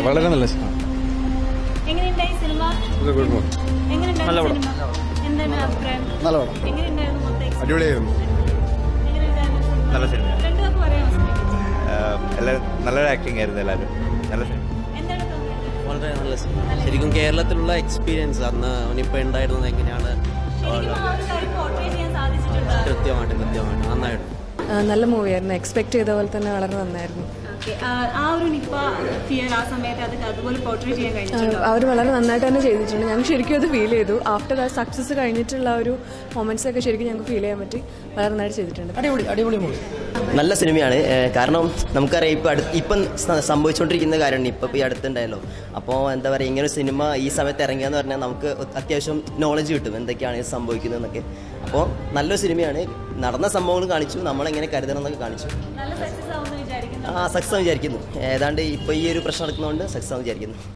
വളരെ നല്ല സിനിമ എങ്ങനെയുണ്ടായി സിനിമ ഗുഡ് മോർണിംഗ് എങ്ങനെയുണ്ടായിരുന്നു സിനിമ എന്താണ് അഭിപ്രായം നല്ല പടം എങ്ങനെയുണ്ടായിരുന്നു മൊത്തം experience? അടിപൊളിയായിരുന്നു എങ്ങനെയുണ്ടായിരുന്നു നല്ല സിനിമ രണ്ടു വാക്ക് പറയാമോ എല്ലാവരും നല്ലൊരു ആക്ടിങ് ആയിരുന്നു എല്ലാവരും നല്ല സിനിമ എന്താണ് തോന്നിയത് വളരെ നല്ല സിനിമ ശരിക്കും കേരളത്തിലുള്ള എക്സ്പീരിയൻസ് അന്ന് അവനിപ്പോൾ ഉണ്ടായിരുന്നത് എങ്ങനെയാണ് ശരിക്കും ആ ഒരു കാര്യം പോർട്രേ ചെയ്യാൻ സാധിച്ചിട്ടുണ്ടോ കൃത്യമായിട്ട് കൃത്യമായിട്ട് നന്നായിട്ട് ആ, നല്ല മൂവിയായിരുന്നു എക്സ്പെക്ട് ചെയ്ത പോലെ തന്നെ വളരെ നന്നായിരുന്നു ഓക്കെ ആ ഒരു നിപ്പ ഫിയർ ആ സമയത്ത് അത് അതുപോലെ പോർട്രേ ചെയ്യാൻ കഴിഞ്ഞിട്ടുണ്ടോ അവർ വളരെ നന്നായിട്ട് തന്നെ ചെയ്തിട്ടുണ്ട് ഞങ്ങൾക്ക് ശരിക്കും അത് ഫീൽ ചെയ്തു ആഫ്റ്റർ ആ സക്സസ് കഴിഞ്ഞിട്ടുള്ള ആ ഒരു മൊമെന്റ്സ് ഒക്കെ ശരിക്കും ഞങ്ങൾക്ക് ഫീൽ ചെയ്യാൻ പറ്റി വളരെ നന്നായിട്ട് ചെയ്തിട്ടുണ്ട് അടിപൊളി അടിപൊളി മൂവി നല്ല സിനിമയാണ് ഏഹ് കാരണം നമുക്കറിയാം ഇപ്പം അടുത്ത് ഇപ്പം സ- സംഭവിച്ചുകൊണ്ടിരിക്കുന്ന കാര്യമാണ് ഇപ്പം ഈ അടുത്തുണ്ടായല്ലോ അപ്പോൾ എന്താ പറയുക ഇങ്ങനെ ഒരു സിനിമ ഈ സമയത്ത് ഇറങ്ങിയെന്ന് പറഞ്ഞാൽ നമുക്ക് അത്യാവശ്യം നോളജ് കിട്ടും എന്തൊക്കെയാണ് സംഭവിക്കുന്നതെന്നൊക്കെ അപ്പോൾ നല്ലൊരു സിനിമയാണ് നടന്ന സംഭവങ്ങൾ കാണിച്ചു നമ്മളെങ്ങനെ കരുതണം എന്നൊക്കെ കാണിച്ചു നല്ല സക്സസ് ആവുമെന്ന് വിചാരിക്കുന്നു ആ സക്സസ് വിചാരിക്കുന്നു ഏതാണ്ട് ഇപ്പോൾ ഈ ഒരു പ്രശ്നം നടക്കുന്നതുകൊണ്ട് സക്സസ് വിചാരിക്കുന്നു